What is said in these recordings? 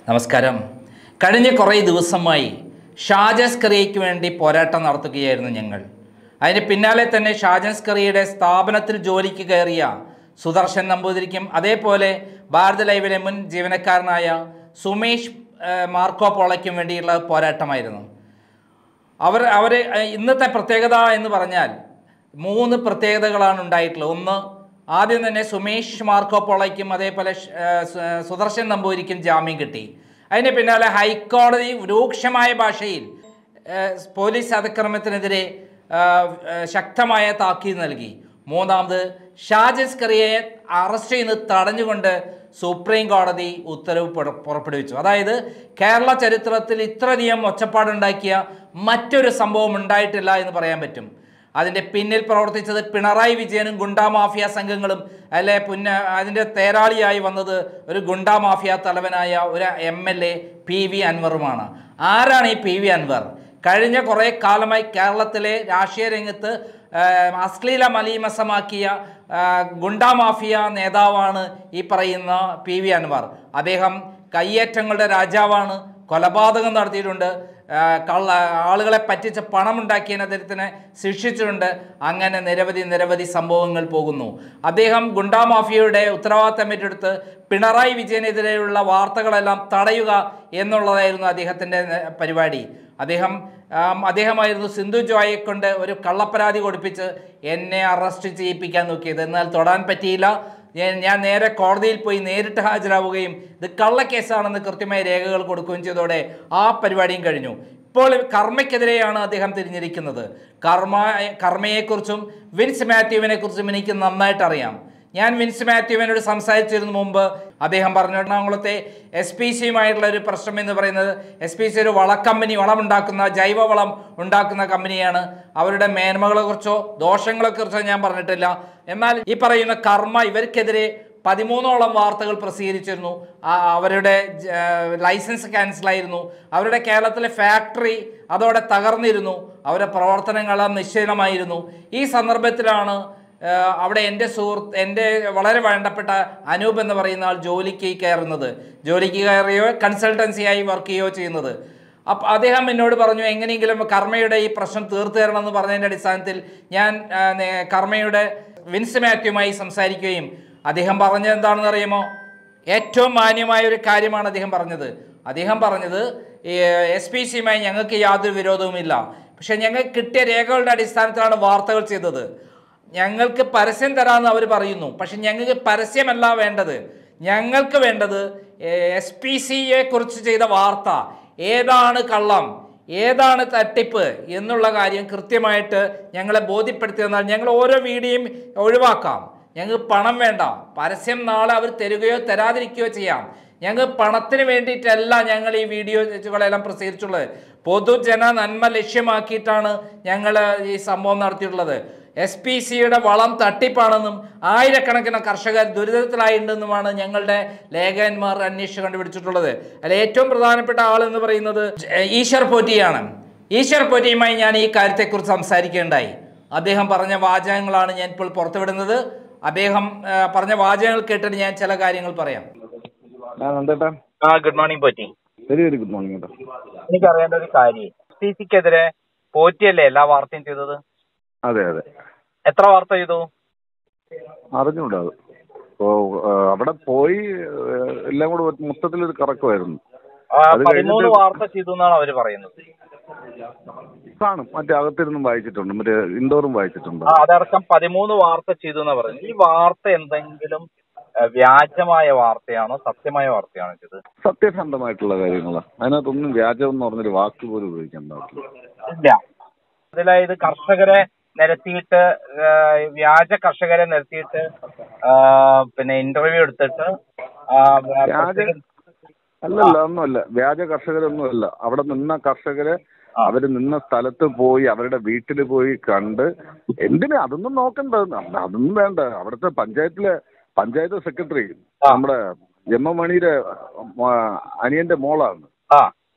നമസ്കാരം കഴിഞ്ഞ കുറേ ദിവസമായി ഷാജസ് കറിയയ്ക്ക് വേണ്ടി പോരാട്ടം നടത്തുകയായിരുന്നു ഞങ്ങൾ അതിന് പിന്നാലെ തന്നെ ഷാജസ് കറിയുടെ സ്ഥാപനത്തിൽ ജോലിക്ക് കയറിയ സുദർശൻ നമ്പൂതിരിക്കും അതേപോലെ ഭാരത് ലൈവിലെ മുൻ ജീവനക്കാരനായ സുമേഷ് ഏഹ്, മാർക്കോ പോളയ്ക്കും വേണ്ടിയുള്ള പോരാട്ടമായിരുന്നു അവർ അവർ ഇന്നത്തെ പ്രത്യേകത എന്ന് പറഞ്ഞാൽ മൂന്ന് പ്രത്യേകതകളാണ് ഉണ്ടായിട്ടുള്ളത് ഒന്ന് ആദ്യം തന്നെ സുമേഷ് മാർക്കോ പോളയ്ക്കും അതേപോലെ ഷ്- ഏഹ് സു- ഏഹ് സുദർശൻ നമ്പൂരിക്കും ജാമ്യം കിട്ടി അതിന് പിന്നാലെ ഹൈക്കോടതി രൂക്ഷമായ ഭാഷയിൽ ഏഹ് പോലീസ് അതിക്രമത്തിനെതിരെ ഏഹ് ഏഹ് ശക്തമായ താക്കീത് നൽകി മൂന്നാമത് ഷാജസ് കറിയെ അറസ്റ്റ് ചെയ്യുന്നത് തടഞ്ഞുകൊണ്ട് സുപ്രീം കോടതി ഉത്തരവ് പുറ- പുറപ്പെടുവിച്ചു അതായത് കേരള ചരിത്രത്തിൽ ഇത്രയധികം ഒച്ചപ്പാടുണ്ടാക്കിയ മറ്റൊരു സംഭവം ഉണ്ടായിട്ടില്ല എന്ന് പറയാൻ പറ്റും അതിൻ്റെ പിന്നിൽ പ്രവർത്തിച്ചത് പിണറായി വിജയനും ഗുണ്ടാ മാഫിയ സംഘങ്ങളും അല്ലെ പുന്ന അതിൻ്റെ തേരാളിയായി വന്നത് ഒരു ഗുണ്ടാ മാഫിയ തലവനായ ഒരു M L A P V അൻവറുമാണ് ആരാണ് ഈ പി വി അൻവർ കഴിഞ്ഞ കുറേ കാലമായി കേരളത്തിലെ രാഷ്ട്രീയ രംഗത്ത് ആ, അശ്ലീല മലീമസമാക്കിയ ആ, ഗുണ്ടാ മാഫിയ നേതാവാണ് ഈ പറയുന്ന പി വി അൻവർ അദ്ദേഹം കയ്യേറ്റങ്ങളുടെ രാജാവാണ് കൊലപാതകം നടത്തിയിട്ടുണ്ട് ആ, കള്ള ആളുകളെ പറ്റിച്ച് പണമുണ്ടാക്കിയതിന് അദ്ദേഹത്തിനെ ശിക്ഷിച്ചിട്ടുണ്ട് അങ്ങനെ നിരവധി നിരവധി സംഭവങ്ങൾ പോകുന്നു അദ്ദേഹം ഗുണ്ടാ മാഫിയയുടെ ഉത്തരവാദിത്തം ഏറ്റെടുത്ത് പിണറായി വിജയനെതിരെയുള്ള വാർത്തകളെല്ലാം തടയുക എന്നുള്ളതായിരുന്നു അദ്ദേഹത്തിൻ്റെ ന- പരിപാടി അദ്ദേഹം ആം, അദ്ദേഹമായിരുന്നു സിന്ധു ജോയെ കൊണ്ട് ഒരു കള്ളപ്പരാതി കൊടുപ്പിച്ച് എന്നെ അറസ്റ്റ് ചെയ്യിപ്പിക്കാൻ നോക്കിയത് എന്നാൽ തൊടാൻ പറ്റിയില്ല ഞാൻ ഞാൻ നേരെ കോടതിയിൽ പോയി നേരിട്ട് ഹാജരാവുകയും ഇത് കള്ളക്കേസാണെന്ന് കൃത്യമായ രേഖകൾ കൊടുക്കുകയും ചെയ്തതോടെ ആ പരിപാടിയും കഴിഞ്ഞു ഇപ്പോൾ കർമ്മയ്ക്കെതിരെയാണ് അദ്ദേഹം തിരിഞ്ഞിരിക്കുന്നത് കർമ്മ കർമ്മയെക്കുറിച്ചും വിൻസ് മാത്യുവിനെ കുറിച്ചും എനിക്ക് നന്നായിട്ട് അറിയാം ഞാൻ വിൻസ് മാത്യുവിനോട് സംസാരിച്ചിരുന്നു മുമ്പ് അദ്ദേഹം പറഞ്ഞു എറണാകുളത്തെ എസ് പി സിയുമായിട്ടുള്ള ഒരു പ്രശ്നം എന്ന് പറയുന്നത് എസ് പി സി ഒരു വളക്കമ്പനി വളമുണ്ടാക്കുന്ന ജൈവവളം ഉണ്ടാക്കുന്ന കമ്പനിയാണ് അവരുടെ മേന്മകളെക്കുറിച്ചോ ദോഷങ്ങളെക്കുറിച്ചോ ഞാൻ പറഞ്ഞിട്ടില്ല എന്നാൽ ഈ പറയുന്ന കർമ്മ ഇവർക്കെതിരെ പതിമൂന്നോളം വാർത്തകൾ പ്രസിദ്ധീകരിച്ചിരുന്നു ആ, അവരുടെ ജ- ലൈസൻസ് ക്യാൻസലായിരുന്നു അവരുടെ കേരളത്തിലെ ഫാക്ടറി അതോടെ തകർന്നിരുന്നു അവരുടെ പ്രവർത്തനങ്ങളെല്ലാം നിശ്ചലമായിരുന്നു ഈ സന്ദർഭത്തിലാണ് ആ, അവിടെ എൻ്റെ സുഹൃത്ത് എൻ്റെ വളരെ വേണ്ടപ്പെട്ട അനൂപ് എന്ന് പറയുന്ന ആൾ ജോലിക്ക് കയറുന്നത് ജോലിക്ക് കയറിയോ കൺസൾട്ടൻസിയായി വർക്ക് ചെയ്യുകയോ ചെയ്യുന്നത് അപ്പം അദ്ദേഹം എന്നോട് പറഞ്ഞു എങ്ങനെയെങ്കിലും കർമ്മയുടെ ഈ പ്രശ്നം തീർത്തു തരണമെന്ന് പറഞ്ഞതിൻ്റെ അടിസ്ഥാനത്തിൽ ഞാൻ ആ, നേ- കർമ്മയുടെ വിൻസ് മാത്യുമായി സംസാരിക്കുകയും അദ്ദേഹം പറഞ്ഞത് എന്താണെന്ന് അറിയുമോ ഏറ്റവും മാന്യമായ ഒരു കാര്യമാണ് അദ്ദേഹം പറഞ്ഞത് അദ്ദേഹം പറഞ്ഞത് എസ് പി സിയുമായി ഞങ്ങൾക്ക് യാതൊരു വിരോധവുമില്ല പക്ഷെ ഞങ്ങൾക്ക് കിട്ടിയ രേഖകളുടെ അടിസ്ഥാനത്തിലാണ് വാർത്തകൾ ചെയ്തത് ഞങ്ങൾക്ക് പരസ്യം തരാമെന്ന് അവർ പറയുന്നു പക്ഷെ ഞങ്ങൾക്ക് പരസ്യമല്ല വേണ്ടത് ഞങ്ങൾക്ക് വേണ്ടത് എസ് പി സിയെ കുറിച്ച് ചെയ്ത വാർത്ത ഏതാണ് കള്ളം ഏതാണ് തട്ടിപ്പ് എന്നുള്ള കാര്യം കൃത്യമായിട്ട് ഞങ്ങളെ ബോധ്യപ്പെടുത്തി തന്നാൽ ഞങ്ങൾ ഓരോ വീഡിയോയും ഒഴിവാക്കാം ഞങ്ങൾക്ക് പണം വേണ്ട പരസ്യം നാളെ അവർ തരുകയോ തരാതിരിക്കുകയോ ചെയ്യാം ഞങ്ങൾ പണത്തിന് വേണ്ടിയിട്ടല്ല ഞങ്ങൾ ഈ വീഡിയോകളെല്ലാം പ്രസിദ്ധീകരിച്ചുള്ളത് പൊതുജന നന്മ ലക്ഷ്യമാക്കിയിട്ടാണ് ഞങ്ങൾ ഈ സംഭവം നടത്തിയിട്ടുള്ളത് എസ് പി സിയുടെ വളം തട്ടിപ്പാണെന്നും ആയിരക്കണക്കിന് കർഷകർ ദുരിതത്തിലായിട്ടുണ്ടെന്നുമാണ് ഞങ്ങളുടെ ലേഖകന്മാർ അന്വേഷിച്ച് കണ്ടുപിടിച്ചിട്ടുള്ളത് അതിൽ ഏറ്റവും പ്രധാനപ്പെട്ട ആൾ എന്ന് പറയുന്നത് ഈശ്വർ പോറ്റിയാണ് ഈശ്വർ പോറ്റിയുമായി ഞാൻ ഈ കാര്യത്തെക്കുറിച്ച് സംസാരിക്കുകയുണ്ടായി അദ്ദേഹം പറഞ്ഞ വാചകങ്ങളാണ് ഞാൻ ഇപ്പോൾ പുറത്തുവിടുന്നത് അദ്ദേഹം ആ, പറഞ്ഞ വാചകങ്ങൾ കേട്ടിട്ട് ഞാൻ ചില കാര്യങ്ങൾ പറയാം ആ നന്ദേട്ടാ ആ good morning Potti very very good morning കേട്ടോ എനിക്ക് അറിയേണ്ട ഒരു കാര്യം സി സിക്കെതിരെ പോറ്റിയല്ലേ എല്ലാ വാർത്തയും ചെയ്തത് അതെ അതെ എത്ര വാർത്ത ചെയ്തു അറിഞ്ഞൂടാ അത് ഓ ആ, അവിടെ പോയി ആ, എല്ലാം കൂടെ മൊത്തത്തിലൊരു കറക്കമായിരുന്നു ആ, അത് പതിമൂന്ന് കഴിഞ്ഞിട്ട് വാർത്ത ചെയ്തു എന്നാണ് അവര് പറയുന്നത് കാണും മറ്റേ അകത്തിരുന്നും വായിച്ചിട്ടുണ്ട് മറ്റേ ഇൻഡോറും വായിച്ചിട്ടുണ്ട് ആ അതടക്കം പതിമൂന്ന് വാർത്ത ചെയ്തു എന്നാ പറയുന്നത് ഈ വാർത്ത എന്തെങ്കിലും ആ, വ്യാജമായ വാർത്തയാണോ സത്യമായ വാർത്തയാണോ ചെയ്തത് സത്യസന്ധമായിട്ടുള്ള കാര്യങ്ങളാണ് അതിനകത്തൊന്നും വ്യാജം എന്ന് പറഞ്ഞൊരു വാക്ക് പോലും ഉപയോഗിക്കാൻ പാടില്ല ഇല്ല അതിലായത് കർഷകരെ നിരത്തിയിട്ട് ആ, വ്യാജ കർഷകരെ നിരത്തിയിട്ട് ആ, പിന്നെ ഇന്റർവ്യൂ എടുത്തിട്ട് ആ, വ്യാജ അല്ലല്ല ഒന്നുമല്ല വ്യാജ കർഷകരൊന്നും അല്ല അവിടെ നിന്ന കർഷകരെ അവര് നിന്ന സ്ഥലത്ത് പോയി അവരുടെ വീട്ടിൽ പോയി കണ്ട് എന്തിനാ അതൊന്നും നോക്കണ്ട അതൊന്നും വേണ്ട അവിടുത്തെ പഞ്ചായത്തിലെ പഞ്ചായത്ത് സെക്രട്ടറി ആ. നമ്മുടെ എം എം മണിയുടെ ആ, അനിയന്റെ മോളാണ് ആ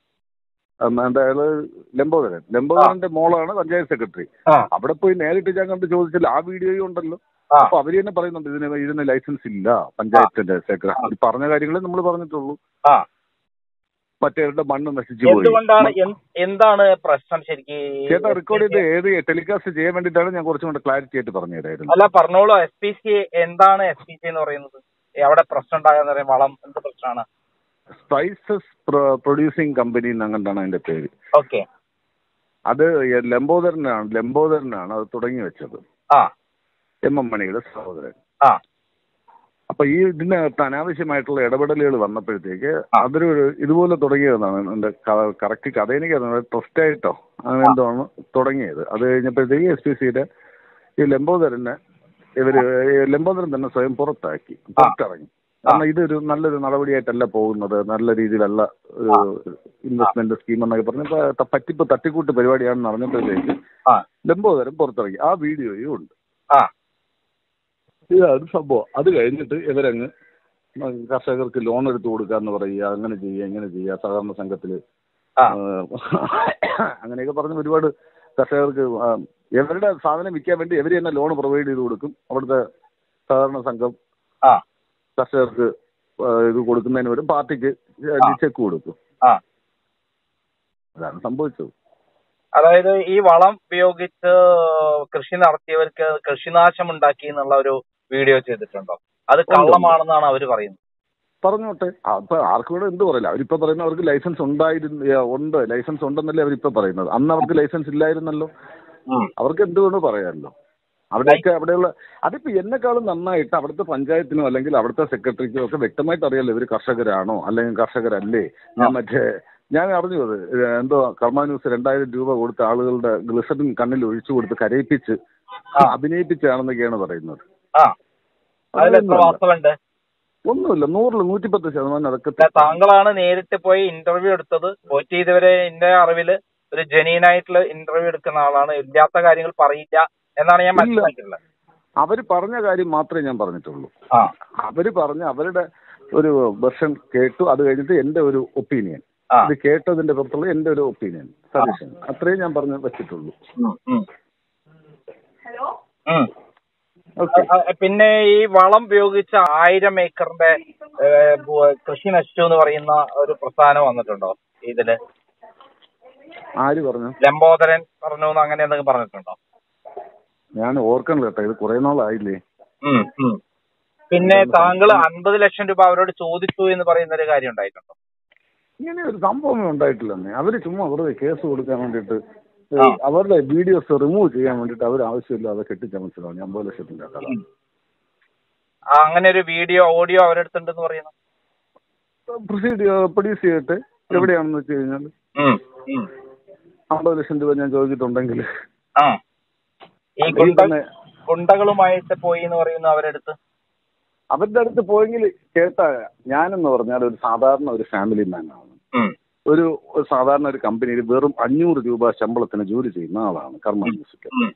അതായത് ലംബോദരൻ ലംബോദരന്റെ മോളാണ് പഞ്ചായത്ത് സെക്രട്ടറി ആ അവിടെ പോയി നേരിട്ട് ഞാൻ കണ്ട് ചോദിച്ചില്ല ആ വീഡിയോയും ഉണ്ടല്ലോ ആ അപ്പൊ അവര് തന്നെ പറയുന്നുണ്ട് ഇതിന് ഇതിന് ലൈസൻസ് ഇല്ല പഞ്ചായത്തിന്റെ സെക്രട്ടറി പറഞ്ഞ കാര്യങ്ങളെ നമ്മൾ പറഞ്ഞിട്ടുള്ളൂ ആ മറ്റേവരുടെ മണ്ണ് നശിച്ചു പോയി എന്തുകൊണ്ടാണ് എന്ത്- എന്താണ് പ്രശ്നം ശരിക്ക് ചേട്ടാ റെക്കോർഡ് ചെയ്ത് ഏത് ടെലികാസ്റ്റ് ചെയ്യാൻ വേണ്ടിയിട്ടാണ് ഞാൻ കുറച്ചും കൂടെ ക്ലാരിറ്റി ആയിട്ട് പറഞ്ഞു തരായിരുന്നു അല്ല പറഞ്ഞോളൂ എസ് പി സി എന്താണ് എസ് പി സി എന്ന് പറയുന്നത് ഏ, അവിടെ പ്രശ്നം ഉണ്ടാകാന്ന് പറയാം വളം എന്ത് പ്രശ്നമാണ് സ്പൈസസ് പ്രൊഡ്യൂസിങ് കമ്പനി എന്നങ്ങണ്ടാണ് അതിന്റെ പേര് ഓക്കെ അത് ലംബോദരനാണ് ലംബോദരനാണ് അത് തുടങ്ങി വെച്ചത് ആ എം എം മണിയുടെ സഹോദരൻ ആ അപ്പൊ ഈ ഇതിനകത്ത് അനാവശ്യമായിട്ടുള്ള ഇടപെടലുകൾ വന്നപ്പോഴത്തേക്ക് ആ. അതൊരു ഇതുപോലെ തുടങ്ങിയതാണ് എന്റെ കറക്റ്റ് കഥ എനിക്ക് ട്രസ്റ്റ് ആയിട്ടോ അങ്ങനെ എന്തോ ആണ് തുടങ്ങിയത് അത് കഴിഞ്ഞപ്പോഴത്തേക്ക് എസ് പി സിയുടെ ഈ ലംബോദരനെ ഇവര് ഈ ലംബോദരൻ തന്നെ സ്വയം പുറത്താക്കി പുറത്തിറങ്ങി കാരണം ഇതൊരു നല്ലൊരു നടപടിയായിട്ടല്ല പോകുന്നത് നല്ല രീതിയിലല്ല ഒരു ഇൻവെസ്റ്റ്മെന്റ് സ്കീം എന്നൊക്കെ പറഞ്ഞപ്പോ ത- പറ്റിപ്പ് തട്ടിക്കൂട്ട് പരിപാടിയാണെന്ന് അറിഞ്ഞപ്പോഴത്തേക്ക് ആ ലംബോദരൻ പുറത്തിറങ്ങി ആ വീഡിയോയും ഉണ്ട് ആ ഇതാണ് സംഭവം അത് കഴിഞ്ഞിട്ട് ഇവരങ്ങ് കർഷകർക്ക് ലോൺ എടുത്തു കൊടുക്കാന്ന് പറയുക അങ്ങനെ ചെയ്യുക ഇങ്ങനെ ചെയ്യുക സഹകരണ സംഘത്തില് ആ. ആ, അങ്ങനെയൊക്കെ പറഞ്ഞ് ഒരുപാട് കർഷകർക്ക് ആ, ഇവരുടെ സാധനം വിൽക്കാൻ വേണ്ടി ഇവർ തന്നെ ലോൺ പ്രൊവൈഡ് ചെയ്ത് കൊടുക്കും അവിടുത്തെ സഹകരണ സംഘം ആ കർഷകർക്ക് ആ, ഇത് കൊടുക്കുന്നതിന് വരും പാർട്ടിക്ക് ചെക്ക് കൊടുക്കും ആ അതാണ് സംഭവിച്ചത് അതായത് ഈ വളം ഉപയോഗിച്ച് കൃഷി നടത്തിയവർക്ക് കൃഷിനാശം ഉണ്ടാക്കി എന്നുള്ള ഒരു വീഡിയോ ചെയ്തിട്ടുണ്ടോ അത് കള്ളമാണെന്നാണ് അവർ പറയുന്നത് പറഞ്ഞോട്ടെ അപ്പൊ ആർക്കും കൂടെ എന്ത് പറയില്ല അവരിപ്പോ പറയുന്നത് അവർക്ക് ലൈസൻസ് ഉണ്ടായിരുന്നു ഏ, ഉണ്ട് ലൈസൻസ് ഉണ്ടെന്നല്ലേ അവരിപ്പോ പറയുന്നത് അന്ന് അവർക്ക് ലൈസൻസ് ഇല്ലായിരുന്നല്ലോ ഉം. അവർക്ക് എന്തുകൊണ്ട് പറയാമല്ലോ അവിടെയൊക്കെ അവിടെയുള്ള അതിപ്പോ എന്നെക്കാളും നന്നായിട്ട് അവിടുത്തെ പഞ്ചായത്തിനോ അല്ലെങ്കിൽ അവിടുത്തെ സെക്രട്ടറിക്കോ ഒക്കെ വ്യക്തമായിട്ട് അറിയാലോ ഇവർ കർഷകരാണോ അല്ലെങ്കിൽ കർഷകരല്ലേ ഞാൻ മറ്റേ ഞാൻ അറിഞ്ഞു അത് ഏ, എന്തോ കർമ്മ ന്യൂസ് രണ്ടായിരം രൂപ കൊടുത്ത ആളുകളുടെ ഗ്ലിസറിൻ കണ്ണിൽ ഒഴിച്ചു കൊടുത്ത് കരയിപ്പിച്ച് അഭിനയിപ്പിച്ചാണെന്നൊക്കെയാണ് പറയുന്നത് ആ അതിൽ എത്ര വാസ്തവുണ്ട് ഒന്നുമില്ല നൂറിൽ നൂറ്റിപ്പത്ത് ശതമാനം അതൊക്കെ അല്ല, താങ്കളാണ് നേരിട്ട് പോയി ഇന്റർവ്യൂ എടുത്തത് വോട്ട് ചെയ്തവരെ എന്റെ അറിവില് ഒരു ജെന്യൂൻ ആയിട്ടുള്ള ഇന്റർവ്യൂ എടുക്കുന്ന ആളാണ് ഇല്ലാത്ത കാര്യങ്ങൾ പറയില്ല എന്നാണ് ഞാൻ ഇല്ല. മനസ്സിലാക്കിയിട്ടുള്ളത് അവര് പറഞ്ഞ കാര്യം മാത്രമേ ഞാൻ പറഞ്ഞിട്ടുള്ളൂ ആ അവര് പറഞ്ഞ അവരുടെ ഒരു വെർഷൻ കേട്ടു അത് കഴിഞ്ഞിട്ട് എന്റെ ഒരു ഒപ്പീനിയൻ ആ. ഇത് കേട്ടതിന്റെ പുറത്തുള്ള എന്റെ ഒരു ഒപ്പീനിയൻ സജഷൻ അത്രയും ഞാൻ പറഞ്ഞു വെച്ചിട്ടുള്ളൂ ഉം, ഉം. ഉം. ഓക്കെ അ- അ- പിന്നെ ഈ വളം ഉപയോഗിച്ച ആയിരം ഏക്കറിന്റെ ഏ, ബു- കൃഷി നശിച്ചു എന്ന് പറയുന്ന ഒരു പ്രസ്ഥാനം വന്നിട്ടുണ്ടോ ഇതില് ആര് പറഞ്ഞു ലംബോദരൻ പറഞ്ഞു എന്ന് അങ്ങനെ എന്തെങ്കിലും പറഞ്ഞിട്ടുണ്ടോ ഞാൻ ഓർക്കണില്ല കേട്ടോ ഇത് കുറെ നാളായില്ലേ ഉം, ഉം. പിന്നെ താങ്കൾ അൻപത് ലക്ഷം രൂപ അവരോട് ചോദിച്ചു എന്ന് പറയുന്ന ഒരു കാര്യം ഉണ്ടായിട്ടുണ്ടോ ഇങ്ങനെ ഒരു സംഭവമേ ഉണ്ടായിട്ടില്ലെന്നേ അവര് ചുമ്മാ വെറുതെ കേസ് കൊടുക്കാൻ വേണ്ടിയിട്ട് ഏ, ആ. അവരുടെ വീഡിയോസ് റിമൂവ് ചെയ്യാൻ വേണ്ടിയിട്ട് അവർ ആവശ്യമില്ലാതെ കെട്ടിച്ചമച്ചതാണ് അമ്പത് ലക്ഷത്തിന്റെ കഥ ആ, അങ്ങനെ ഒരു വീഡിയോ ഓഡിയോ അവരെടുത്തിട്ടുണ്ടെന്ന് പറയുന്നു പ്രൊസീഡ് പ്രൊഡ്യൂസ് ചെയ്തിട്ട് എവിടെയാണെന്ന് വെച്ച് കഴിഞ്ഞാൽ ഉം, ഉം. അമ്പത് ലക്ഷം രൂപ ഞാൻ ചോദിച്ചിട്ടുണ്ടെങ്കിൽ ആ ഈ അതിൽ ഗുണ്ട തന്നെ ഗുണ്ടകളുമായിട്ട് പോയി എന്ന് പറയുന്നു അവരെടുത്ത് അവരുടെ അടുത്ത് പോയെങ്കിൽ കേട്ടാ ഞാനെന്ന് പറഞ്ഞാൽ ഒരു സാധാരണ ഒരു ഫാമിലി മാൻ ആണ് ഉം, ഒരു ഒരു സാധാരണ ഒരു കമ്പനിയിൽ വെറും അഞ്ഞൂറ് രൂപ ശമ്പളത്തിന് ജോലി ചെയ്യുന്ന ആളാണ് കർമ്മ മ്യൂസിക് ഉം.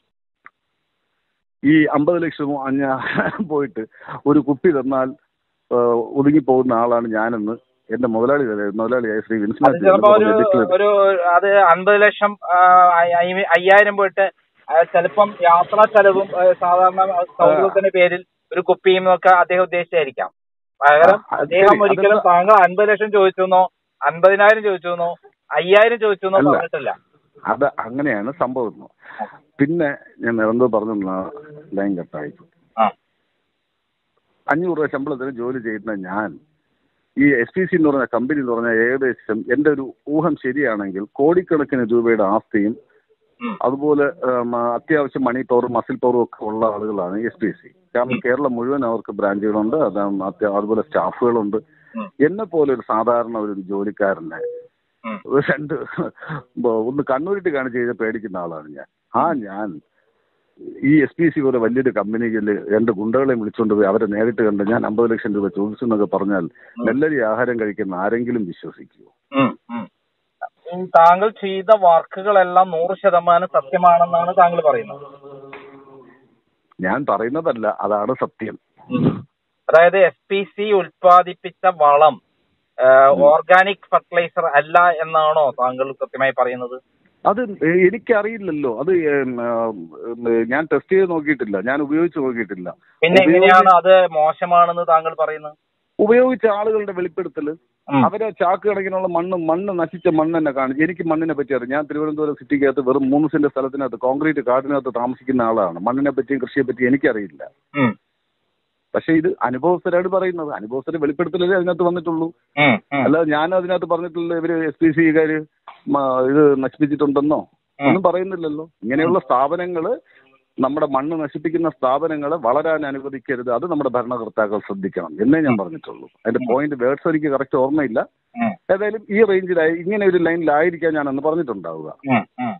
ഈ അമ്പത് ലക്ഷമോ അഞ്ഞ പോയിട്ട് ഒരു കുപ്പി തന്നാൽ ആ, ഒതുങ്ങിപ്പോകുന്ന ആളാണ് ഞാനെന്ന് എന്റെ മുതലാളി മുതലാളിയായ ശ്രീ അത് വിൻസ്നാഥ് ചിലപ്പോ ഒരു ഡിക്ലെയർ ഒരു അത് അൻപത് ലക്ഷം ആ, അയ്- അയ്- അയ്യായിരം പോയിട്ട് ആ, ചിലപ്പം യാത്രാ ചെലവും ആ, സാധാരണ സൗഹൃദത്തിന്റെ പേരിൽ ഒരു കുപ്പിയും ഒക്കെ അദ്ദേഹം ഉദ്ദേശിച്ചായിരിക്കാം പകരം ആ, അത് അദ്ദേഹം ശരി. ഒരിക്കലും അതെന്താ? താങ്കൾ അൻപത് ലക്ഷം ചോദിച്ചെന്നോ അൻപതിനായിരം ചോദിച്ചെന്നോ അയ്യായിരം ചോദിച്ചെന്നോ അല്ല. പറഞ്ഞിട്ടില്ല അത് അങ്ങനെയാണ് സംഭവം പിന്നെ ഞാൻ എന്തോ പറഞ്ഞു ലൈൻ കട്ടായി ആ അഞ്ഞൂറ് രൂപ ശമ്പളത്തിന് ജോലി ചെയ്യുന്ന ഞാൻ ഈ എസ് പി സി എന്ന് പറഞ്ഞ കമ്പനി എന്ന് പറഞ്ഞാൽ ഏകദേശം എൻ്റെ ഒരു ഊഹം ശരിയാണെങ്കിൽ കോടിക്കണക്കിന് രൂപയുടെ ആസ്തിയും ഉം. അതുപോലെ ഉം, അത്യാവശ്യം മണി പവറും മസിൽ പവറും ഒക്കെ ഉള്ള ആളുകളാണ് എസ് പി സി കാരണം കേരളം മുഴുവൻ അവർക്ക് ബ്രാഞ്ചുകളുണ്ട് അത് അത്യ- അതുപോലെ സ്റ്റാഫുകളുണ്ട് ഉം. എന്നെ പോലെ ഒരു സാധാരണ ഒരു ജോലിക്കാരനെ ഉം. ഒരു രണ്ട് ഒന്ന് കണ്ണൂരിട്ട് കാണിച്ച് കഴിഞ്ഞാൽ പേടിക്കുന്ന ആളാണ് ഞാൻ ആ ഞാൻ ഈ എസ് പി സി പോലെ വലിയൊരു കമ്പനിയിൽ രണ്ട് ഗുണ്ടകളെ വിളിച്ചുകൊണ്ട് പോയി അവരെ നേരിട്ട് കണ്ട് ഞാൻ അമ്പത് ലക്ഷം രൂപ ചോദിച്ചു എന്നൊക്കെ പറഞ്ഞാൽ നെല്ലരി ആഹാരം കഴിക്കുന്ന ആരെങ്കിലും വിശ്വസിക്കുമോ ഉം, ഉം. ഉം, താങ്കൾ ചെയ്ത വർക്കുകളെല്ലാം നൂറ് ശതമാനം സത്യമാണെന്നാണ് താങ്കൾ പറയുന്നത് ഞാൻ പറയുന്നതല്ല അതാണ് സത്യം അതായത് എസ് പി സി ഉൽപ്പാദിപ്പിച്ച വളം ഓർഗാനിക് ഫെർട്ടിലൈസർ അല്ല എന്നാണോ താങ്കൾ കൃത്യമായി പറയുന്നത് അത് എനിക്കറിയില്ലല്ലോ അത് ഏം, ഏം, ഞാൻ ടെസ്റ്റ് ചെയ്ത് നോക്കിയിട്ടില്ല ഞാൻ ഉപയോഗിച്ച് നോക്കിയിട്ടില്ല പിന്നെ ഉപയോഗി- എങ്ങനെയാണ് അത് മോശമാണെന്ന് താങ്കൾ പറയുന്നത് ഉപയോഗിച്ച ആളുകളുടെ വെളിപ്പെടുത്തല് ഉം. അവരെ ചാക്ക് കണക്കിനുള്ള മണ്ണ് മണ്ണ് നശിച്ച മണ്ണ് തന്നെ കാണിച്ചു എനിക്ക് മണ്ണിനെ പറ്റി അറിയാം ഞാൻ തിരുവനന്തപുരം സിറ്റിക്കകത്ത് വെറും മൂന്ന് സെന്റ് സ്ഥലത്തിനകത്ത് കോൺക്രീറ്റ് കാടിനകത്ത് താമസിക്കുന്ന ആളാണ് മണ്ണിനെ പറ്റിയും കൃഷിയെ പറ്റിയും എനിക്കറിയില്ല ഉം. പക്ഷെ ഇത് അനുഭവസ്ഥരാണ് പറയുന്നത് അനുഭവസ്ഥരെ വെളിപ്പെടുത്തലേ അതിനകത്ത് വന്നിട്ടുള്ളൂ ഉം. ഉം. അല്ലാതെ ഞാൻ അതിനകത്ത് പറഞ്ഞിട്ടുള്ള ഇവര് എസ് പി സിക്കാര് ഇത് നശിപ്പിച്ചിട്ടുണ്ടെന്നോ ഒന്നും പറയുന്നില്ലല്ലോ ഇങ്ങനെയുള്ള സ്ഥാപനങ്ങള് നമ്മുടെ മണ്ണ് നശിപ്പിക്കുന്ന സ്ഥാപനങ്ങളെ വളരാൻ അനുവദിക്കരുത് അത് നമ്മുടെ ഭരണകർത്താക്കൾ ശ്രദ്ധിക്കണം എന്നേ ഞാൻ പറഞ്ഞിട്ടുള്ളൂ അതിന്റെ പോയിന്റ് വേർഡ്സ് എനിക്ക് കറക്റ്റ് ഓർമ്മയില്ല ഉം. ഏതായാലും ഈ റേഞ്ചിലായി ഇങ്ങനെ ഒരു ലൈനിലായിരിക്കാൻ ഞാൻ അന്ന് പറഞ്ഞിട്ടുണ്ടാവുക ഉം. ഉം.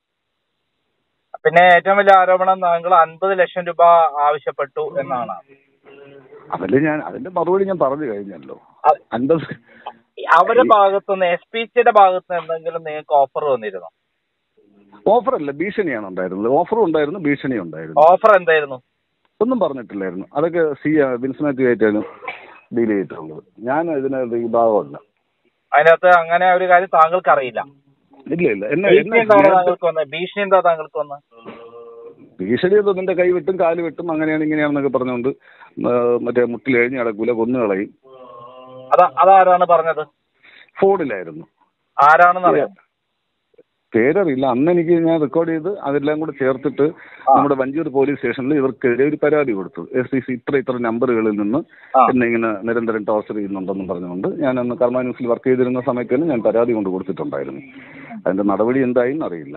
പിന്നെ ഏറ്റവും വലിയ ആരോപണം താങ്കൾ അൻപത് ലക്ഷം രൂപ ആവശ്യപ്പെട്ടു എന്നാണ് അതല്ലേ ഞാൻ അതിന്റെ മറുപടി ഞാൻ പറഞ്ഞു കഴിഞ്ഞല്ലോ അത് അൻപത് അവരുടെ ഭാഗത്തുനിന്ന് എസ് പി സിയുടെ ഭാഗത്ത് എന്തെങ്കിലും നിങ്ങൾക്ക് ഓഫർ വന്നിരുന്നോ ഓഫർ അല്ല ഭീഷണിയാണ് ഉണ്ടായിരുന്നത് ഓഫറും ഉണ്ടായിരുന്നു ഭീഷണി ഉണ്ടായിരുന്നു ഓഫർ എന്തായിരുന്നു ഒന്നും പറഞ്ഞിട്ടില്ലായിരുന്നു അതൊക്കെ സി വിൻസ് ആയിട്ടാണ് ഡീൽ ചെയ്തിട്ടുള്ളത് ഞാൻ ഇതിനകത്ത് ഈ ഭാഗമല്ല അതിനകത്ത് അങ്ങനെ ഒരു കാര്യം താങ്കൾക്ക് അറിയില്ല ഇല്ല ഇല്ല എന്നെ ഭീഷണി എന്നെ എന്താണ് നേരത്തെ- താങ്കൾക്ക് വന്നത് ഭീഷണി എന്താ താങ്കൾക്ക് വന്നത് ഭീഷണി ഒന്നും നിന്റെ കൈ വെട്ടും കാല് വെട്ടും അങ്ങനെയാണ് ഇങ്ങനെയാണെന്നൊക്കെ പറഞ്ഞുകൊണ്ട് ആ, മറ്റേ മുട്ടിൽ എഴിഞ്ഞ് കിടക്കൂല കൊന്നു കളയും അതാ അതാരാണ് പറഞ്ഞത് ഫോണിലായിരുന്നു ആരാണെന്ന് അറിയാം പേരറിയില്ല അന്ന് എനിക്ക് ഞാൻ റെക്കോർഡ് ചെയ്ത് അതെല്ലാം കൂടെ ചേർത്തിട്ട് നമ്മുടെ വഞ്ചൂർ പോലീസ് സ്റ്റേഷനിൽ ഇവർക്കെതിരെ ഒരു പരാതി കൊടുത്തു എസ് സി സി ഇത്ര ഇത്ര നമ്പറുകളിൽ നിന്ന് ആ. എന്നെ ഇങ്ങനെ നിരന്തരം ടോർച്ചർ ചെയ്യുന്നുണ്ടെന്നും പറഞ്ഞുകൊണ്ട് ഞാൻ അന്ന് കർമ്മ ന്യൂസിൽ വർക്ക് ചെയ്തിരുന്ന സമയത്ത് തന്നെ ഞാൻ പരാതി കൊണ്ട് കൊടുത്തിട്ടുണ്ടായിരുന്നു അതിന്റെ നടപടി എന്തായെന്ന് അറിയില്ല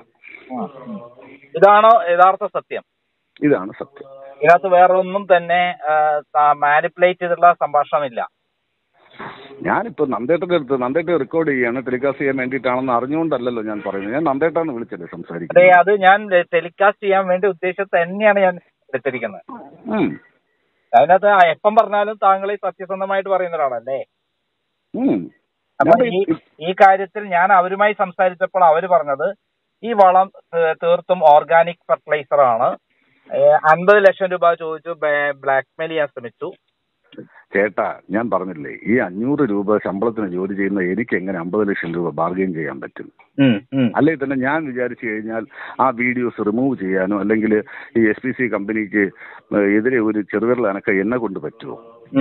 ഇതാണോ യഥാർത്ഥ സത്യം ഇതാണ് സത്യം ഇതിനകത്ത് വേറെ ഒന്നും തന്നെ മാനിപ്പുലേറ്റ് ചെയ്തിട്ടുള്ള സംഭാഷണമില്ല ഞാനിപ്പോ നന്ദേട്ടന്റെ അടുത്ത് നന്ദേട്ട റെക്കോർഡ് ചെയ്യാണ് ടെലികാസ്റ്റ് ചെയ്യാൻ വേണ്ടിയിട്ടാണെന്ന് അറിഞ്ഞുകൊണ്ടല്ലല്ലോ ഞാൻ പറയുന്നത് ഞാൻ നന്ദേട്ടാണ് വിളിച്ചത് അതെ സംസാരിക്കുന്നത് അത് ഞാൻ ടെലികാസ്റ്റ് ചെയ്യാൻ വേണ്ടി ഉദ്ദേശിച്ചത് തന്നെയാണ് ഞാൻ എടുത്തിരിക്കുന്നത് ഉം. അതിനകത്ത് എപ്പം പറഞ്ഞാലും താങ്കൾ ഈ സത്യസന്ധമായിട്ട് പറയുന്ന ഒരാളല്ലേ ഉം. അപ്പൊ ഞാൻ ഈ ഈ കാര്യത്തിൽ ഞാൻ അവരുമായി സംസാരിച്ചപ്പോൾ അവർ പറഞ്ഞത് ഈ വളം ഏഹ്, തീർത്തും ഓർഗാനിക് ഫെർട്ടിലൈസർ ആണ് അൻപത് ലക്ഷം രൂപ ചോദിച്ചു ബ്ലാക്ക്മെയിൽ ചെയ്യാൻ ശ്രമിച്ചു ചേട്ടാ ഞാൻ പറഞ്ഞില്ലേ ഈ അഞ്ഞൂറ് രൂപ ശമ്പളത്തിന് ജോലി ചെയ്യുന്ന എനിക്ക് എങ്ങനെ അമ്പത് ലക്ഷം രൂപ ബാർഗെയിൻ ചെയ്യാൻ പറ്റും അല്ലെങ്കിൽ തന്നെ ഞാൻ വിചാരിച്ചു കഴിഞ്ഞാൽ ആ വീഡിയോസ് റിമൂവ് ചെയ്യാനോ അല്ലെങ്കിൽ ഈ എസ് പി സി കമ്പനിക്ക് എതിരെ ഒരു ചെറുവിരൽ അനക്ക എന്നെ കൊണ്ട് പറ്റുമോ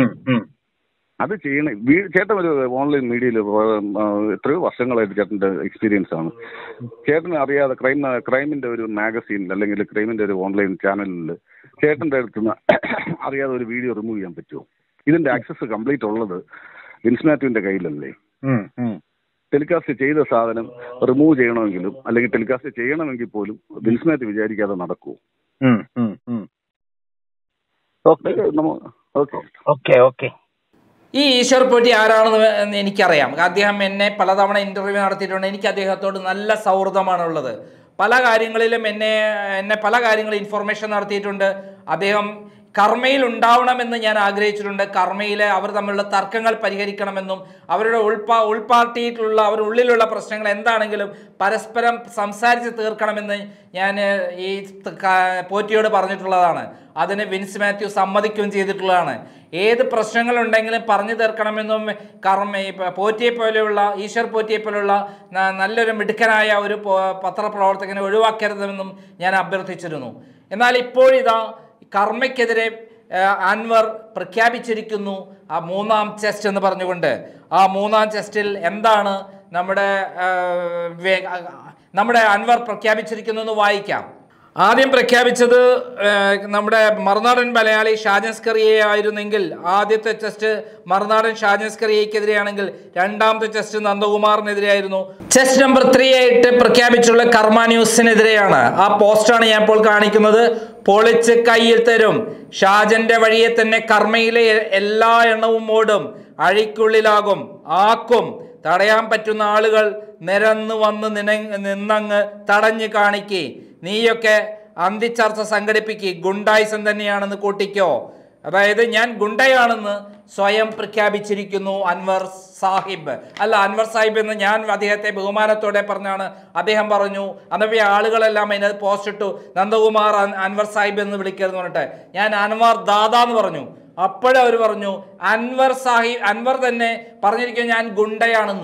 അത് ചെയ്യണം വീ- ചേട്ടൻ ഒരു ഓൺലൈൻ മീഡിയയിൽ എത്രയോ വർഷങ്ങളായിട്ട് ചേട്ടൻ്റെ എക്സ്പീരിയൻസ് ആണ് ചേട്ടന് അറിയാതെ ക്രൈം ക്രൈമിന്റെ ഒരു മാഗസീനിൽ അല്ലെങ്കിൽ ക്രൈമിന്റെ ഒരു ഓൺലൈൻ ചാനലിൽ ചേട്ടൻ്റെ അടുത്ത് നിന്ന് അറിയാതെ ഒരു വീഡിയോ റിമൂവ് ചെയ്യാൻ പറ്റുമോ ഇതിന്റെ ആക്സസ് കംപ്ലീറ്റ് ഉള്ളത് വിൻസ്മാറ്റുവിന്റെ കയ്യിലല്ലേ ടെലികാസ്റ്റ് ചെയ്ത സാധനം റിമൂവ് ചെയ്യണമെങ്കിലും അല്ലെങ്കിൽ ടെലികാസ്റ്റ് ചെയ്യണമെങ്കിൽ പോലും വിൻസ്മാറ്റ് വിചാരിക്കാതെ നടക്കുമോ ഓക്കെ ഓക്കെ ഓക്കെ ഓക്കെ ഈ ഈശ്വർ പോറ്റി ആരാണെന്ന് എന്ന് എനിക്കറിയാം അദ്ദേഹം എന്നെ പലതവണ ഇന്റർവ്യൂ നടത്തിയിട്ടുണ്ട് എനിക്ക് അദ്ദേഹത്തോട് നല്ല സൗഹൃദമാണുള്ളത് പല കാര്യങ്ങളിലും എന്നെ എന്നെ പല കാര്യങ്ങളും ഇൻഫർമേഷൻ നടത്തിയിട്ടുണ്ട് അദ്ദേഹം കർമ്മയിൽ ഉണ്ടാവണമെന്ന് ഞാൻ ആഗ്രഹിച്ചിട്ടുണ്ട് കർമ്മയിലെ അവർ തമ്മിലുള്ള തർക്കങ്ങൾ പരിഹരിക്കണമെന്നും അവരുടെ ഉൾപാ ഉൾപാർട്ടിയിട്ടുള്ള അവരുടെ ഉള്ളിലുള്ള പ്രശ്നങ്ങൾ എന്താണെങ്കിലും പരസ്പരം സംസാരിച്ച് തീർക്കണമെന്ന് ഞാൻ ഏഹ്, ഈ ത- ക- പോറ്റിയോട് പറഞ്ഞിട്ടുള്ളതാണ് അതിന് വിൻസ് മാത്യു സമ്മതിക്കുകയും ചെയ്തിട്ടുള്ളതാണ് ഏത് പ്രശ്നങ്ങളുണ്ടെങ്കിലും പറഞ്ഞു തീർക്കണമെന്നും കർമ്മ ഈ പ- പോറ്റിയെ പോലെയുള്ള ഈശ്വർ പോറ്റിയെ പോലെയുള്ള ന- നല്ലൊരു മിടുക്കനായ ഒരു പോ- പത്രപ്രവർത്തകനെ ഒഴിവാക്കരുതെന്നും ഞാൻ അഭ്യർത്ഥിച്ചിരുന്നു എന്നാൽ ഇപ്പോഴിതാ കർമ്മയ്ക്കെതിരെ ആ, അൻവർ പ്രഖ്യാപിച്ചിരിക്കുന്നു ആ മൂന്നാം ചെസ്റ്റ് എന്ന് പറഞ്ഞുകൊണ്ട് ആ മൂന്നാം ചെസ്റ്റിൽ എന്താണ് നമ്മുടെ ആ, വേ- ആ, നമ്മുടെ അൻവർ പ്രഖ്യാപിച്ചിരിക്കുന്നു എന്ന് വായിക്കാം ആദ്യം പ്രഖ്യാപിച്ചത് ആ, നമ്മുടെ മറുനാടൻ മലയാളി ഷാജൻസ്കറിയെ ആയിരുന്നെങ്കിൽ ആദ്യത്തെ ടെസ്റ്റ് മറുനാടൻ ഷാജൻസ്കറിയക്കെതിരെയാണെങ്കിൽ രണ്ടാമത്തെ ടെസ്റ്റ് നന്ദകുമാറിനെതിരെയായിരുന്നു ചെസ്റ്റ് നമ്പർ ത്രീ ആയിട്ട് പ്രഖ്യാപിച്ചുള്ള കർമ്മ ന്യൂസിനെതിരെയാണ് ആ പോസ്റ്റാണ് ഞാൻ ഇപ്പോൾ കാണിക്കുന്നത് പൊളിച്ച് കയ്യിൽ തരും ഷാജന്റെ വഴിയെ തന്നെ കർമ്മയിലെ എല്ലാ എണ്ണവും ഓടും അഴിക്കുള്ളിലാകും ആക്കും തടയാൻ പറ്റുന്ന ആളുകൾ നിരന്നു വന്ന് നിന നിന്നങ്ങ് തടഞ്ഞു കാണിക്കേ നീയൊക്കെ അന്തിച്ചർച്ച സംഘടിപ്പിക്കുക ഗുണ്ടായിസം തന്നെയാണെന്ന് കൂട്ടിക്കോ അതായത് ഞാൻ ഗുണ്ടയാണെന്ന് സ്വയം പ്രഖ്യാപിച്ചിരിക്കുന്നു അൻവർ സാഹിബ് അല്ല അൻവർ സാഹിബ് എന്ന് ഞാൻ അദ്ദേഹത്തെ ബഹുമാനത്തോടെ പറഞ്ഞാണ് അദ്ദേഹം പറഞ്ഞു അന്നപ്പോ ഈ ആളുകളെല്ലാം അതിനകത്ത് പോസ്റ്റ് ഇട്ടു നന്ദകുമാർ അൻ- അൻവർ സാഹിബ് എന്ന് വിളിക്കരുത് പറഞ്ഞിട്ട് ഞാൻ അൻവർ ദാദ എന്ന് പറഞ്ഞു അപ്പോഴവർ പറഞ്ഞു അൻവർ സാഹിബ് അൻവർ തന്നെ പറഞ്ഞിരിക്കും ഞാൻ ഗുണ്ടയാണെന്ന്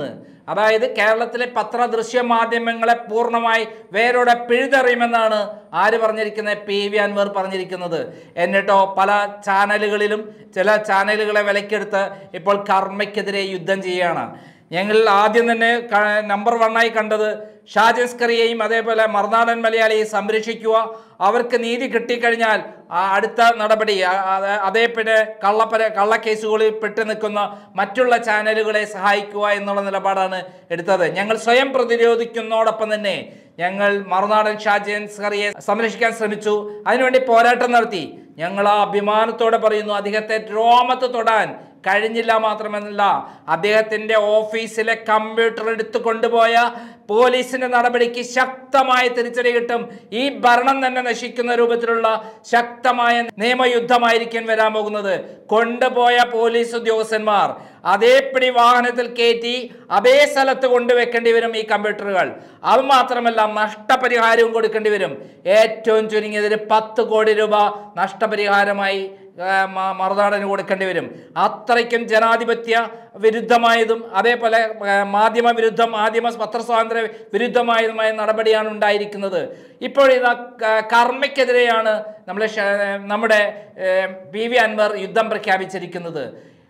അതായത് കേരളത്തിലെ പത്ര ദൃശ്യ മാധ്യമങ്ങളെ പൂർണ്ണമായി വേരോടെ പിഴുതെറിയുമെന്നാണ് ആര് പറഞ്ഞിരിക്കുന്നത് പി വി അൻവർ പറഞ്ഞിരിക്കുന്നത് എന്നിട്ടോ പല ചാനലുകളിലും ചില ചാനലുകളെ വിലക്കെടുത്ത് ഇപ്പോൾ കർമ്മയ്ക്കെതിരെ യുദ്ധം ചെയ്യുകയാണ് ഞങ്ങൾ ആദ്യം തന്നെ ക- നമ്പർ വണ്ണായി കണ്ടത് ഷാജസ്കറിയെയും അതേപോലെ മറുനാടൻ മലയാളിയെ സംരക്ഷിക്കുക അവർക്ക് നീതി കിട്ടിക്കഴിഞ്ഞാൽ ആ അടുത്ത നടപടി ആ- ആ- അതേ പിന്നെ കള്ളപ്പര കള്ളക്കേസുകളിൽ പെട്ടു നിൽക്കുന്ന മറ്റുള്ള ചാനലുകളെ സഹായിക്കുക എന്നുള്ള നിലപാടാണ് എടുത്തത് ഞങ്ങൾ സ്വയം പ്രതിരോധിക്കുന്നതോടൊപ്പം തന്നെ ഞങ്ങൾ മറുനാടൻ ഷാജൻസ്കറിയെ സംരക്ഷിക്കാൻ ശ്രമിച്ചു അതിനുവേണ്ടി പോരാട്ടം നടത്തി ഞങ്ങൾ ആ അഭിമാനത്തോടെ പറയുന്നു അദ്ദേഹത്തെ രോമത്ത് തൊടാൻ കഴിഞ്ഞില്ല മാത്രമല്ല അദ്ദേഹത്തിന്റെ ഓഫീസിലെ കമ്പ്യൂട്ടർ എടുത്തു കൊണ്ടുപോയ പോലീസിന്റെ നടപടിക്ക് ശക്തമായ തിരിച്ചടി കിട്ടും ഈ ഭരണം തന്നെ നശിക്കുന്ന രൂപത്തിലുള്ള ശക്തമായ നിയമയുദ്ധമായിരിക്കും വരാൻ പോകുന്നത് കൊണ്ടുപോയ പോലീസ് ഉദ്യോഗസ്ഥന്മാർ അതേപടി വാഹനത്തിൽ കയറ്റി അതേ സ്ഥലത്ത് കൊണ്ടുവെക്കേണ്ടി വരും ഈ കമ്പ്യൂട്ടറുകൾ അത് മാത്രമല്ല നഷ്ടപരിഹാരവും കൊടുക്കേണ്ടി വരും ഏറ്റവും ചുരുങ്ങിയതിൽ പത്ത് കോടി രൂപ നഷ്ടപരിഹാരമായി ആ, മ- മറുനാടന് കൊടുക്കേണ്ടി വരും അത്രയ്ക്കും ജനാധിപത്യ വിരുദ്ധമായതും അതേപോലെ ആ, മാധ്യമ വിരുദ്ധം മാധ്യമ പത്രസ്വാതന്ത്ര്യ വിരുദ്ധമായതുമായ നടപടിയാണ് ഉണ്ടായിരിക്കുന്നത് ഇപ്പോൾ ഇതാ ക- കർമ്മയ്ക്കെതിരെയാണ് നമ്മളെ ഷ- നമ്മുടെ ഏ, പി വി അൻവർ യുദ്ധം പ്രഖ്യാപിച്ചിരിക്കുന്നത്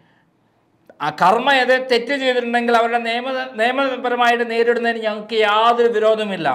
ആ കർമ്മ ഏത് തെറ്റ് ചെയ്തിട്ടുണ്ടെങ്കിൽ അവരുടെ നിയമ നിയമപരമായിട്ട് നേരിടുന്നതിന് ഞങ്ങൾക്ക് യാതൊരു വിരോധമില്ല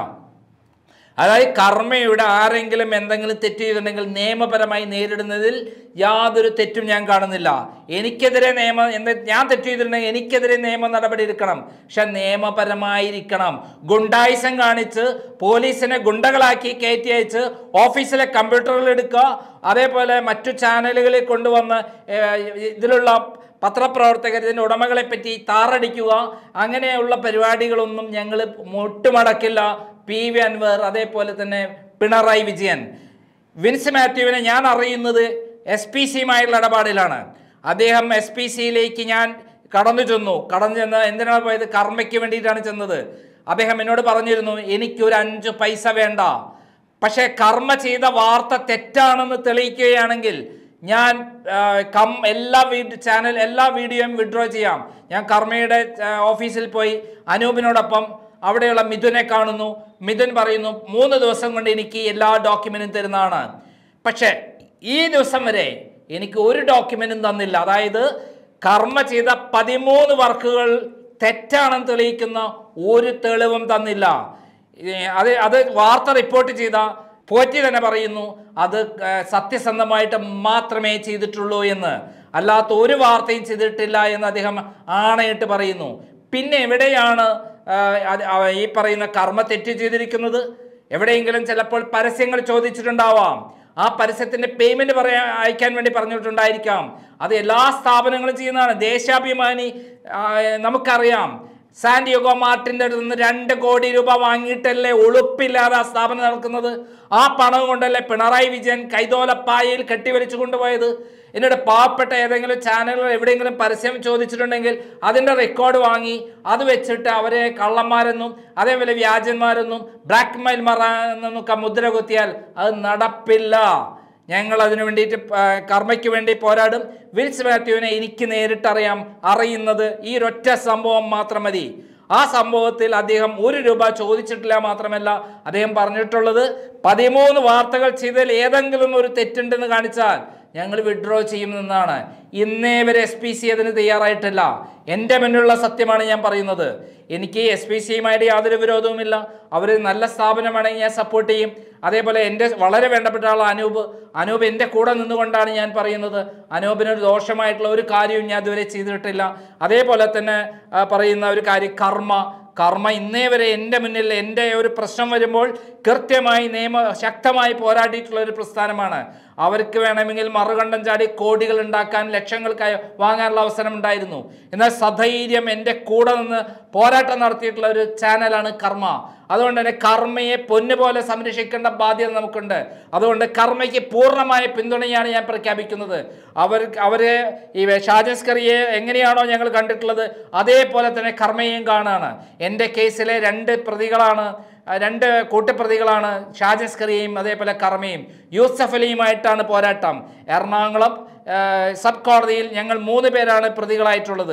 അതായത് കർമ്മയുടെ ആരെങ്കിലും എന്തെങ്കിലും തെറ്റ് ചെയ്തിട്ടുണ്ടെങ്കിൽ നിയമപരമായി നേരിടുന്നതിൽ യാതൊരു തെറ്റും ഞാൻ കാണുന്നില്ല എനിക്കെതിരെ നിയമ എന്ത് ഞാൻ തെറ്റ് ചെയ്തിട്ടുണ്ടെങ്കിൽ എനിക്കെതിരെ നിയമ നടപടി എടുക്കണം പക്ഷെ നിയമപരമായിരിക്കണം ഗുണ്ടായിസം കാണിച്ച് പോലീസിനെ ഗുണ്ടകളാക്കി കയറ്റി അയച്ച് ഓഫീസിലെ കമ്പ്യൂട്ടറുകൾ എടുക്കുക അതേപോലെ മറ്റു ചാനലുകളിൽ കൊണ്ടുവന്ന് ഏർ, ഇതിലുള്ള പത്രപ്രവർത്തകർ ഇതിൻ്റെ ഉടമകളെ പറ്റി താറടിക്കുക അങ്ങനെയുള്ള പരിപാടികളൊന്നും ഞങ്ങൾ മുട്ടുമടക്കില്ല പി വി അൻവർ അതേപോലെ തന്നെ പിണറായി വിജയൻ വിൻസ് മാത്യുവിനെ ഞാൻ അറിയുന്നത് എസ് പി സിയുമായുള്ള ഇടപാടിലാണ് അദ്ദേഹം എസ് പി സിയിലേക്ക് ഞാൻ കടന്നു ചെന്നു കടന്നു ചെന്ന് എന്തിനാണ് പോയത് കർമ്മയ്ക്ക് വേണ്ടിയിട്ടാണ് ചെന്നത് അദ്ദേഹം എന്നോട് പറഞ്ഞിരുന്നു എനിക്കൊരു അഞ്ച് പൈസ വേണ്ട പക്ഷേ കർമ്മ ചെയ്ത വാർത്ത തെറ്റാണെന്ന് തെളിയിക്കുകയാണെങ്കിൽ ഞാൻ ആ, കം എല്ലാ വീഡിയോ ചാനൽ എല്ലാ വീഡിയോയും വിഡ്രോ ചെയ്യാം ഞാൻ കർമ്മയുടെ ആ, ഓഫീസിൽ പോയി അനൂപിനോടൊപ്പം അവിടെയുള്ള മിഥുനെ കാണുന്നു മിഥുൻ പറയുന്നു മൂന്ന് ദിവസം കൊണ്ട് എനിക്ക് എല്ലാ ഡോക്യുമെൻറ്റും തരുന്നതാണ് പക്ഷേ ഈ ദിവസം വരെ എനിക്ക് ഒരു ഡോക്യുമെൻറ്റും തന്നില്ല അതായത് കർമ്മ ചെയ്ത പതിമൂന്ന് വർക്കുകൾ തെറ്റാണെന്ന് തെളിയിക്കുന്ന ഒരു തെളിവും തന്നില്ല ഏ, അത് അത് വാർത്ത റിപ്പോർട്ട് ചെയ്ത പോറ്റി തന്നെ പറയുന്നു അത് ഏ, സത്യസന്ധമായിട്ട് മാത്രമേ ചെയ്തിട്ടുള്ളൂ എന്ന് അല്ലാത്ത ഒരു വാർത്തയും ചെയ്തിട്ടില്ല എന്ന് അദ്ദേഹം ആണയിട്ട് പറയുന്നു പിന്നെ എവിടെയാണ് ആ, അത് ആ, ഈ പറയുന്ന കർമ്മ തെറ്റ് ചെയ്തിരിക്കുന്നത് എവിടെയെങ്കിലും ചിലപ്പോൾ പരസ്യങ്ങൾ ചോദിച്ചിട്ടുണ്ടാവാം ആ പരസ്യത്തിന്റെ പേയ്മെന്റ് പറയാൻ അയക്കാൻ വേണ്ടി പറഞ്ഞിട്ടുണ്ടായിരിക്കാം അത് എല്ലാ സ്ഥാപനങ്ങളും ചെയ്യുന്നതാണ് ദേശാഭിമാനി ആ, നമുക്കറിയാം സാന്റിയോഗോ മാർട്ടിന്റെ അടുത്ത് നിന്ന് രണ്ട് കോടി രൂപ വാങ്ങിയിട്ടല്ലേ ഉളുപ്പില്ലാതെ ആ സ്ഥാപനം നടക്കുന്നത് ആ പണം കൊണ്ടല്ലേ പിണറായി വിജയൻ കൈതോലപ്പായയിൽ കെട്ടിവലിച്ചു കൊണ്ടുപോയത് എന്നിട്ട് പാവപ്പെട്ട ഏതെങ്കിലും ചാനലുകൾ എവിടെയെങ്കിലും പരസ്യം ചോദിച്ചിട്ടുണ്ടെങ്കിൽ അതിൻ്റെ റെക്കോർഡ് വാങ്ങി അത് വെച്ചിട്ട് അവരെ കള്ളന്മാരെന്നും അതേപോലെ വ്യാജന്മാരെന്നും ബ്ലാക്ക് മെയിൽമാരെന്നൊക്കെ മുദ്ര കുത്തിയാൽ അത് നടപ്പില്ല ഞങ്ങൾ അതിനു വേണ്ടിയിട്ട് പ- കർമ്മയ്ക്ക് വേണ്ടി പോരാടും വിൽസ് മാത്യുവിനെ എനിക്ക് നേരിട്ടറിയാം അറിയുന്നത് ഈ ഒരൊറ്റ സംഭവം മാത്രം മതി ആ സംഭവത്തിൽ അദ്ദേഹം ഒരു രൂപ ചോദിച്ചിട്ടില്ല മാത്രമല്ല അദ്ദേഹം പറഞ്ഞിട്ടുള്ളത് പതിമൂന്ന് വാർത്തകൾ ചെയ്തതിൽ ഏതെങ്കിലും ഒരു തെറ്റുണ്ടെന്ന് കാണിച്ചാൽ ഞങ്ങൾ വിഡ്രോ ചെയ്യുമെന്നാണ് ഇന്നേ വരെ എസ് പി സി അതിന് തയ്യാറായിട്ടില്ല എൻ്റെ മുന്നിലുള്ള സത്യമാണ് ഞാൻ പറയുന്നത് എനിക്ക് എസ് പി സിയുമായിട്ട് യാതൊരു വിരോധവുമില്ല അവർ നല്ല സ്ഥാപനമാണെങ്കിൽ ഞാൻ സപ്പോർട്ട് ചെയ്യും അതേപോലെ എൻ്റെ വളരെ വേണ്ടപ്പെട്ട ആൾ അനൂപ് അനൂപ് എൻ്റെ കൂടെ നിന്നുകൊണ്ടാണ് ഞാൻ പറയുന്നത് അനൂപിനൊരു ദോഷമായിട്ടുള്ള ഒരു കാര്യവും ഞാൻ ഇതുവരെ ചെയ്തിട്ടില്ല അതേപോലെ തന്നെ ആ, പറയുന്ന ഒരു കാര്യം കർമ്മ കർമ്മ ഇന്നേ വരെ എൻ്റെ മുന്നിൽ എൻ്റെ ഒരു പ്രശ്നം വരുമ്പോൾ കൃത്യമായി നിയമ ശക്തമായി പോരാടിയിട്ടുള്ള ഒരു പ്രസ്ഥാനമാണ് അവർക്ക് വേണമെങ്കിൽ മറുകണ്ഠം ചാടി കോടികൾ ഉണ്ടാക്കാൻ ലക്ഷങ്ങൾക്കായി വാങ്ങാനുള്ള അവസരം ഉണ്ടായിരുന്നു എന്നാൽ സധൈര്യം എൻ്റെ കൂടെ നിന്ന് പോരാട്ടം നടത്തിയിട്ടുള്ള ഒരു ചാനലാണ് കർമ്മ അതുകൊണ്ട് തന്നെ കർമ്മയെ പൊന്നുപോലെ സംരക്ഷിക്കേണ്ട ബാധ്യത നമുക്കുണ്ട് അതുകൊണ്ട് കർമ്മയ്ക്ക് പൂർണ്ണമായ പിന്തുണയാണ് ഞാൻ പ്രഖ്യാപിക്കുന്നത് അവർ അവരെ ഈ ഷാജസ്കറിയെ എങ്ങനെയാണോ ഞങ്ങൾ കണ്ടിട്ടുള്ളത് അതേപോലെ തന്നെ കർമ്മയെയും കാണുകയാണ് എൻ്റെ കേസിലെ രണ്ട് പ്രതികളാണ് ആ, രണ്ട് കൂട്ടുപ്രതികളാണ് ഷാജസ്കറിയെയും അതേപോലെ കർമ്മയും യൂസഫ് അലിയുമായിട്ടാണ് പോരാട്ടം എറണാകുളം ആ, സബ് കോടതിയിൽ ഞങ്ങൾ മൂന്ന് പേരാണ് പ്രതികളായിട്ടുള്ളത്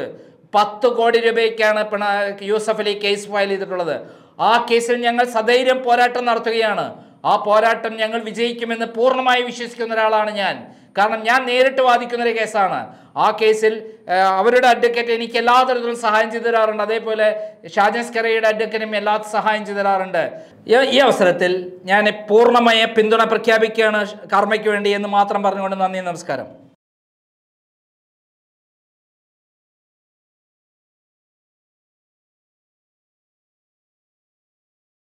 പത്ത് കോടി രൂപയ്ക്കാണ് പിണ യൂസഫ് അലി കേസ് ഫയൽ ചെയ്തിട്ടുള്ളത് ആ കേസിൽ ഞങ്ങൾ സധൈര്യം പോരാട്ടം നടത്തുകയാണ് ആ പോരാട്ടം ഞങ്ങൾ വിജയിക്കുമെന്ന് പൂർണ്ണമായി വിശ്വസിക്കുന്ന ഒരാളാണ് ഞാൻ കാരണം ഞാൻ നേരിട്ട് വാദിക്കുന്ന ഒരു കേസാണ് ആ കേസിൽ ആ, അവരുടെ അഡ്വക്കേറ്റ് എനിക്ക് എല്ലാ തരത്തിലും സഹായം ചെയ്തു തരാറുണ്ട് അതേപോലെ ഷാജൻസ് കറയുടെ അഡ്വക്കറ്റും എല്ലാ സഹായം ചെയ്തു തരാറുണ്ട് ഈ- ഈ അവസരത്തിൽ ഞാൻ പൂർണ്ണമായ പിന്തുണ പ്രഖ്യാപിക്കുകയാണ് കർമ്മയ്ക്ക് വേണ്ടി എന്ന് മാത്രം പറഞ്ഞുകൊണ്ട് നന്ദി നമസ്കാരം